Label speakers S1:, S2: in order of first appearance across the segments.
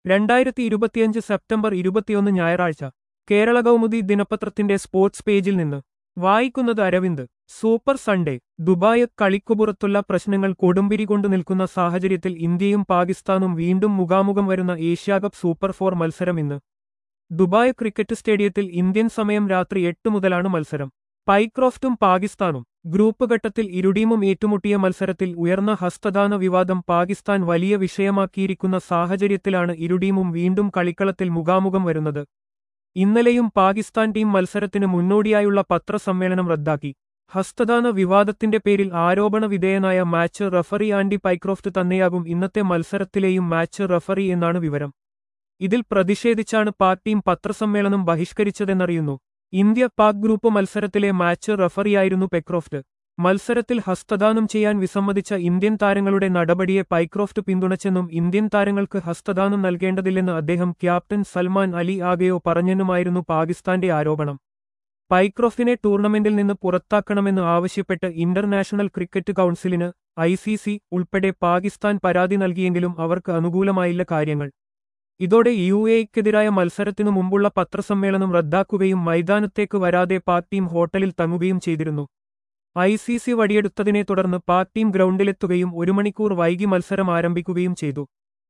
S1: രണ്ടായിരത്തി ഇരുപത്തിയഞ്ച് സെപ്റ്റംബർ ഇരുപത്തിയൊന്ന് ഞായറാഴ്ച കേരള കൗമുദി ദിനപത്രത്തിന്റെ സ്പോർട്സ് പേജിൽ നിന്ന് വായിക്കുന്നത് അരവിന്ദ് സൂപ്പർ സൺഡേ ദുബായ് കളിക്കുപുറത്തുള്ള പ്രശ്നങ്ങൾ കൊടുമ്പിരി കൊണ്ടു നിൽക്കുന്ന സാഹചര്യത്തിൽ ഇന്ത്യയും പാകിസ്ഥാനും വീണ്ടും മുഖാമുഖം വരുന്ന ഏഷ്യാകപ്പ് സൂപ്പർ ഫോർ മത്സരം ഇന്ന് ദുബായ് ക്രിക്കറ്റ് സ്റ്റേഡിയത്തിൽ ഇന്ത്യൻ സമയം രാത്രി എട്ട് മുതലാണ് മത്സരം പൈക്രോഫ്റ്റും പാകിസ്ഥാനും ഗ്രൂപ്പ് ഘട്ടത്തിൽ ഇരുടീമും ഏറ്റുമുട്ടിയ മത്സരത്തിൽ ഉയർന്ന ഹസ്തദാന വിവാദം പാകിസ്ഥാൻ വലിയ വിഷയമാക്കിയിരിക്കുന്ന സാഹചര്യത്തിലാണ് ഇരുടീമും വീണ്ടും കളിക്കളത്തിൽ മുഖാമുഖം വരുന്നത് ഇന്നലെയും പാകിസ്ഥാൻ ടീം മത്സരത്തിന് മുന്നോടിയായുള്ള പത്രസമ്മേളനം റദ്ദാക്കി ഹസ്തദാന വിവാദത്തിന്റെ പേരിൽ ആരോപണ വിധേയനായ മാച്ച് റഫറി ആൻഡി പൈക്രോഫ്റ്റ് തന്നെയാകും ഇന്നത്തെ മത്സരത്തിലെയും മാച്ച് റഫറി എന്നാണ് വിവരം ഇതിൽ പ്രതിഷേധിച്ചാണ് പാക് ടീം പത്രസമ്മേളനം ബഹിഷ്കരിച്ചതെന്നറിയുന്നു ഇന്ത്യ പാക് ഗ്രൂപ്പ് മത്സരത്തിലെ മാച്ച് റഫറിയായിരുന്നു പെക്രോഫ്റ്റ് മത്സരത്തിൽ ഹസ്തദാനം ചെയ്യാൻ വിസമ്മതിച്ച ഇന്ത്യൻ താരങ്ങളുടെ നടപടിയെ പൈക്രോഫ്റ്റ് പിന്തുണച്ചെന്നും ഇന്ത്യൻ താരങ്ങൾക്ക് ഹസ്തദാനം നൽകേണ്ടതില്ലെന്ന് അദ്ദേഹം ക്യാപ്റ്റൻ സൽമാൻ അലി ആകെയോ പറഞ്ഞെന്നുമായിരുന്നു പാകിസ്ഥാന്റെ ആരോപണം പൈക്രോഫ്റ്റിനെ ടൂർണമെന്റിൽ നിന്ന് പുറത്താക്കണമെന്ന് ആവശ്യപ്പെട്ട് ഇന്റർനാഷണൽ ക്രിക്കറ്റ് കൗൺസിലിന് ഐ സി സി ഉൾപ്പെടെ പാകിസ്ഥാൻ പരാതി നൽകിയെങ്കിലും അവർക്ക് അനുകൂലമായില്ല കാര്യങ്ങൾ ഇതോടെ യു എക്കെതിരായ മത്സരത്തിനു മുമ്പുള്ള പത്രസമ്മേളനം റദ്ദാക്കുകയും മൈതാനത്തേക്ക് വരാതെ പാക് ടീം ഹോട്ടലിൽ തങ്ങുകയും ചെയ്തിരുന്നു ഐ സി സി വടിയെടുത്തതിനെ തുടർന്ന് പാക് ടീം ഗ്രൗണ്ടിലെത്തുകയും ഒരു മണിക്കൂർ വൈകി മത്സരം ആരംഭിക്കുകയും ചെയ്തു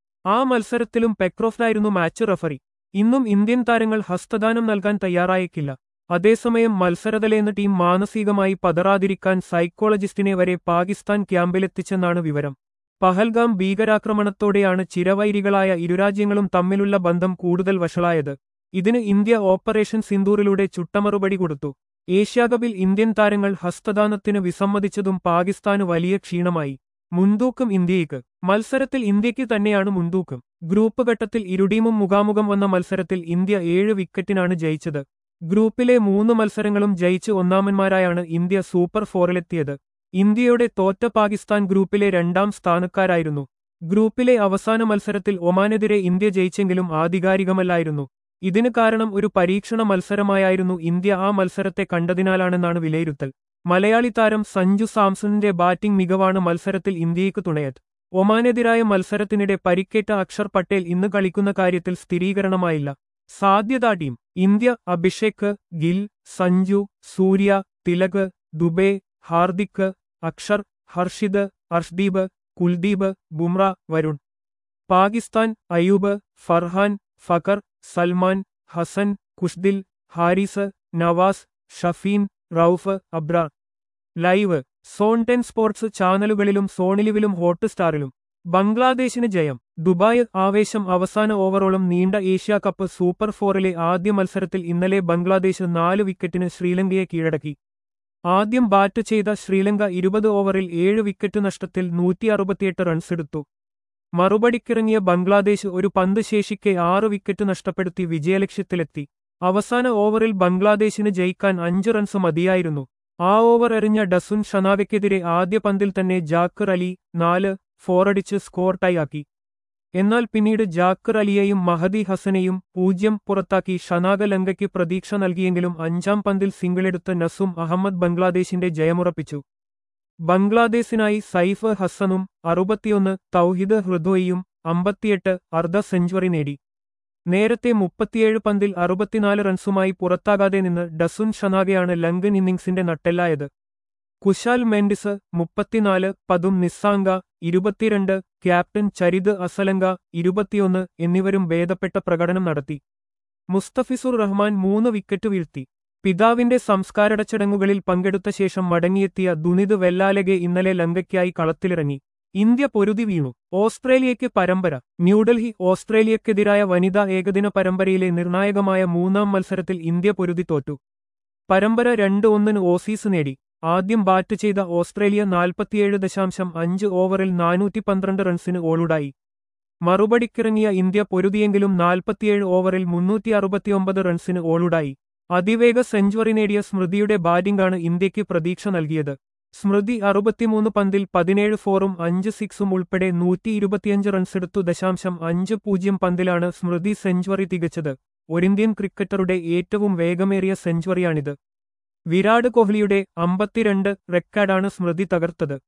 S1: ആ മത്സരത്തിലും പെക്രോഫ്റ്റായിരുന്നു മാച്ച് റഫറി ഇന്നും ഇന്ത്യൻ താരങ്ങൾ ഹസ്തദാനം നൽകാൻ തയ്യാറായേക്കില്ല അതേസമയം മത്സരതലേന്ന് ടീം മാനസികമായി പതറാതിരിക്കാൻ സൈക്കോളജിസ്റ്റിനെ വരെ പാകിസ്ഥാൻ ക്യാമ്പിലെത്തിച്ചെന്നാണ് വിവരം പഹൽഗാം ഭീകരാക്രമണത്തോടെയാണ് ചിരവൈരികളായ ഇരുരാജ്യങ്ങളും തമ്മിലുള്ള ബന്ധം കൂടുതൽ വഷളായത് ഇതിന് ഇന്ത്യ ഓപ്പറേഷൻ സിന്ദൂറിലൂടെ ചുട്ടമറുപടി കൊടുത്തു ഏഷ്യാകപ്പിൽ ഇന്ത്യൻ താരങ്ങൾ ഹസ്തദാനത്തിന് വിസമ്മതിച്ചതും പാകിസ്ഥാന് വലിയ ക്ഷീണമായി മുൻതൂക്കം ഇന്ത്യയ്ക്ക് മത്സരത്തിൽ ഇന്ത്യയ്ക്ക് തന്നെയാണ് മുൻതൂക്കം ഗ്രൂപ്പ് ഘട്ടത്തിൽ ഇരുടീമും മുഖാമുഖം വന്ന മത്സരത്തിൽ ഇന്ത്യ ഏഴ് വിക്കറ്റിനാണ് ജയിച്ചത് ഗ്രൂപ്പിലെ മൂന്ന് മത്സരങ്ങളും ജയിച്ച് ഒന്നാമന്മാരായാണ് ഇന്ത്യ സൂപ്പർ ഫോറിലെത്തിയത് ഇന്ത്യയുടെ തോറ്റ പാകിസ്ഥാൻ ഗ്രൂപ്പിലെ രണ്ടാം സ്ഥാനക്കാരായിരുന്നു ഗ്രൂപ്പിലെ അവസാന മത്സരത്തിൽ ഒമാനെതിരെ ഇന്ത്യ ജയിച്ചെങ്കിലും ആധികാരികമല്ലായിരുന്നു ഇതിന് കാരണം ഒരു പരീക്ഷണ മത്സരമായായിരുന്നു ഇന്ത്യ ആ മത്സരത്തെ കണ്ടതിനാലാണെന്നാണ് വിലയിരുത്തൽ മലയാളി താരം സഞ്ജു സാംസണിന്റെ ബാറ്റിംഗ് മികവാണ് മത്സരത്തിൽ ഇന്ത്യയ്ക്ക് തുണയത് ഒമാനെതിരായ മത്സരത്തിനിടെ പരിക്കേറ്റ അക്ഷർ പട്ടേൽ ഇന്ന് കളിക്കുന്ന കാര്യത്തിൽ സ്ഥിരീകരണമായില്ല സാധ്യതാ team India Abhishek Gill Sanju Surya Tilak Dube Hardik Axar Harshit Arshdeep Kuldeep Bumrah Varun Pakistan Ayub Farhan Fakhar Salman Hasan Khushdil Haris Nawaz Shaheen Rauf Abrar live Sony ten sports ചാനലുകളിലും സോണിലിവിലും ഹോട്ട്സ്റ്റാറിലും ബംഗ്ലാദേശിന് ജയം ദുബായ് ആവേശം അവസാന ഓവറോളം നീണ്ട ഏഷ്യാ കപ്പ് സൂപ്പർ ഫോറിലെ ആദ്യ മത്സരത്തിൽ ഇന്നലെ ബംഗ്ലാദേശ് നാല് വിക്കറ്റിന് ശ്രീലങ്കയെ കീഴടക്കി ആദ്യം ബാറ്റ് ചെയ്ത ശ്രീലങ്ക ഇരുപത് ഓവറിൽ ഏഴ് വിക്കറ്റ് നഷ്ടത്തിൽ നൂറ്റി അറുപത്തിയെട്ട് റൺസെടുത്തു മറുപടിക്കിറങ്ങിയ ബംഗ്ലാദേശ് ഒരു പന്ത് ശേഷിക്കെ ആറ് വിക്കറ്റ് നഷ്ടപ്പെടുത്തി വിജയലക്ഷ്യത്തിലെത്തി അവസാന ഓവറിൽ ബംഗ്ലാദേശിന് ജയിക്കാൻ അഞ്ച് റൺസ് മതിയായിരുന്നു ആ ഓവർ എറിഞ്ഞ ഡസുൻ ഷനാവയ്ക്കെതിരെ ആദ്യ പന്തിൽ തന്നെ ജാക്കർ അലി നാല് ഫോറടിച്ച് സ്കോർ ടൈയാക്കി എന്നാൽ പിന്നീട് ജാക്കർ അലിയെയും മഹദി ഹസനെയും പൂജ്യം പുറത്താക്കി ഷനാഗ ലങ്കയ്ക്ക് പ്രതീക്ഷ നൽകിയെങ്കിലും അഞ്ചാം പന്തിൽ സിംഗിളെടുത്ത് നസും അഹമ്മദ് ബംഗ്ലാദേശിന്റെ ജയമുറപ്പിച്ചു ബംഗ്ലാദേശിനായി സൈഫ് ഹസനും അറുപത്തിയൊന്ന് തൗഹിദ് ഹൃദോയിയും അമ്പത്തിയെട്ട് അർദ്ധ സെഞ്ചുറി നേടി നേരത്തെ മുപ്പത്തിയേഴ് പന്തിൽ അറുപത്തിനാല് റൺസുമായി പുറത്താകാതെ നിന്ന് ഡസുൻ ഷനാഗയാണ് ലങ്കൻ ഇന്നിംഗ്സിന്റെ നട്ടെല്ലായത് കുശാൽ മെൻഡിസ് മുപ്പത്തിനാല് പതും നിസ്സാങ്ക ഇരുപത്തിരണ്ട് ക്യാപ്റ്റൻ ചരിത് അസലങ്ക ഇരുപത്തിയൊന്ന് എന്നിവരും ഭേദപ്പെട്ട പ്രകടനം നടത്തി മുസ്തഫിസുർ റഹ്മാൻ മൂന്ന് വിക്കറ്റ് വീഴ്ത്തി പിതാവിന്റെ സംസ്കാരട ചടങ്ങുകളിൽ പങ്കെടുത്ത ശേഷം മടങ്ങിയെത്തിയ ദുനിത് വെല്ലാലകെ ഇന്നലെ ലങ്കയ്ക്കായി കളത്തിലിറങ്ങി ഇന്ത്യ പൊരുതി വീണു ഓസ്ട്രേലിയയ്ക്ക് പരമ്പര ന്യൂഡൽഹി ഓസ്ട്രേലിയക്കെതിരായ വനിതാ ഏകദിന പരമ്പരയിലെ നിർണായകമായ മൂന്നാം മത്സരത്തിൽ ഇന്ത്യ പൊരുതി തോറ്റു പരമ്പര രണ്ട് ഒന്നിന് ഓസീസ് നേടി ആദ്യം ബാറ്റ് ചെയ്ത ഓസ്ട്രേലിയ നാൽപ്പത്തിയേഴ് ദശാംശം അഞ്ച് ഓവറിൽ നാനൂറ്റി പന്ത്രണ്ട് റൺസിന് ഓളുടായി മറുപടിക്കിറങ്ങിയ ഇന്ത്യ പൊരുതിയെങ്കിലും നാൽപ്പത്തിയേഴ് ഓവറിൽ മുന്നൂറ്റി അറുപത്തിയൊമ്പത് റൺസിന് ഓളുടായി അതിവേഗ സെഞ്ചുറി നേടിയ സ്മൃതിയുടെ ബാറ്റിംഗാണ് ഇന്ത്യയ്ക്ക് പ്രതീക്ഷ നൽകിയത് സ്മൃതി അറുപത്തിമൂന്ന് പന്തിൽ പതിനേഴ് ഫോറും അഞ്ച് സിക്സും ഉൾപ്പെടെ നൂറ്റി ഇരുപത്തിയഞ്ച് റൺസെടുത്തു ദശാംശം അഞ്ച് പൂജ്യം പന്തിലാണ് സ്മൃതി സെഞ്ചുറി തികച്ചത് ഒരിന്ത്യൻ ക്രിക്കറ്ററുടെ ഏറ്റവും വേഗമേറിയ സെഞ്ചുറിയാണിത് വിരാട് കോഹ്ലിയുടെ അമ്പത്തിരണ്ട് റെക്കോർഡാണ് സ്മൃതി തകർത്തത്